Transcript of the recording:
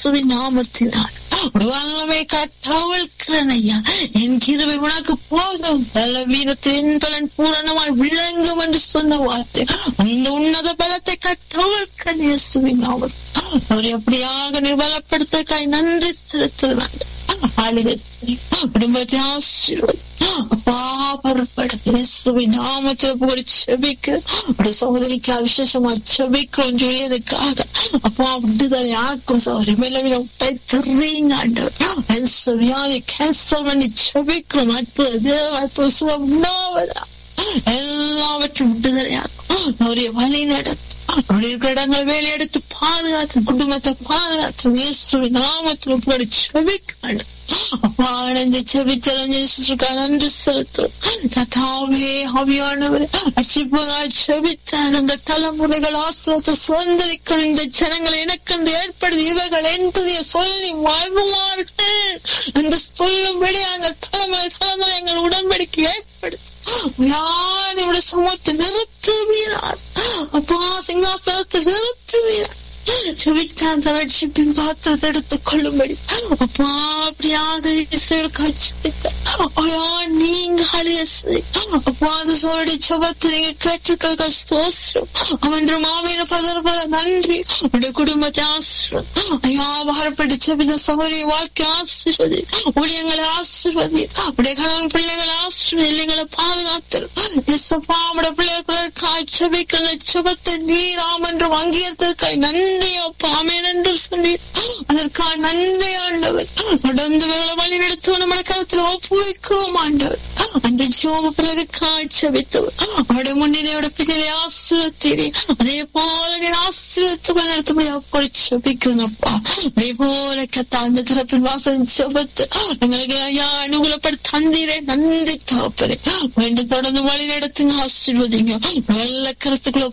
இயேசுவின் நாமத்தினால் ஒரு வல்லமை கட்டவழ்கிறேன் ஐயா என் கிருபை உனக்கு போதும் பலவீனத்தின் பலன் பூரணமாய் விளங்கும் என்று சொன்ன வார்த்தை அந்த உன்னத பலத்தை கட்டவழ்கிறேன் இயேசுவின் நாமத்தில் அவர் எப்படியாக நிர்பலப்படுத்தக்காய் நன்றி செலுத்துகிறாங்க குடும்பத்தை ஆசீர்வதி அப்பா பொறுப்படுத்த இயேசுவின் நாமத்தில் புகழ் செபிக்க ஒரு சகோதரிக்கு விசேஷமா செபிக்கிறோம் சொல்லியதுக்காக அப்பா விடுதலை ஆக்கும் சகோதரி மேலவில உட்டை தெரியுங்க ஆண்டவர் வியாதி கேன்சல் பண்ணி செபிக்கிறோம் அற்புத தேவ அற்புத சுகம் உண்டாவதா எல்லாவற்றும் விடுதலையாக்கும் அவருடைய வழி நடத்தும் அவருடைய இருக்கிற இடங்களை வேலை எடுத்து பாதுகாத்து குடும்பத்தை பாதுகாத்து இயேசுவின் நாமத்தில் உட்படி செபிக்கிறாங்க அப்பா அடைந்து செபித்தலைஞ்சிருக்கா நன்றி செலுத்தும் கதாவே ஆவியானவர் அசிப்பகாய் செபித்தார் அந்த தலைமுறைகள் ஆசிரியத்தை சுதந்திரிக்கும் இந்த ஜனங்கள் எனக்கு என்று ஏற்படுது இவர்கள் என்பதைய சொல்லி வாழ்வுமார்கள் என்று சொல்லும்படி அங்கள் தலைமுறை தலைமுறை எங்கள் உடன்படிக்கை ஏற்படுது யார் இவருடைய சமூகத்தை நிறுத்துவீரார் அப்பா சிங்காசனத்தை நிறுத்துவீரார் செவித்தான் ரட்சிப்பின் பாத்திரத்தை எடுத்துக் கொள்ளும்படி அப்பா அப்படியாக நீங்க அப்பா அந்த சோழடைய சபத்தை நீங்க கேட்டிருக்க ஸ்தோஸ்ரம் அவன் மாவீர பதர்பத நன்றி உடைய குடும்பத்தை ஆசிர்வதி ஐயா பாரப்பட்டு செபித்த சகோதரி வாழ்க்கை ஆசிர்வதி ஊழியங்களை ஆசிர்வதி உடைய கணவன் பிள்ளைகளை ஆசிர்வதி இல்லைங்களை பாதுகாத்து எஸ்ப்பா உடைய பிள்ளைகளுக்காய் செபிக்கிற செபத்தை நீராம் என்று அங்கீகரித்ததுக்காய் நன்றி நன்றி அப்பா ஆமேன் என்று சொல்லி அதற்காக நன்றி ஆண்டவர் நடந்து வழி நடத்துவோம் நம்ம கருத்தில் ஒப்புவிக்கிறோம் ஆண்டவர் அந்த ஜோப பிறகுக்காய் செபித்தவர் அவருடைய முன்னிலையோட பிள்ளைகளை ஆசிரியத்தீரே அதே போல நீ ஆசிரியத்து நடத்தபடி அப்படி செபிக்கிறேன் அப்பா அதே போல கத்த அந்த தரப்பின் வாசல் செபத்து எங்களுக்கு ஐயா அனுகூலப்படி தந்தீரே நன்றி தாப்பரே வேண்டும் தொடர்ந்து வழி நடத்துங்க ஆசீர்வதிங்க நல்ல கருத்துக்களை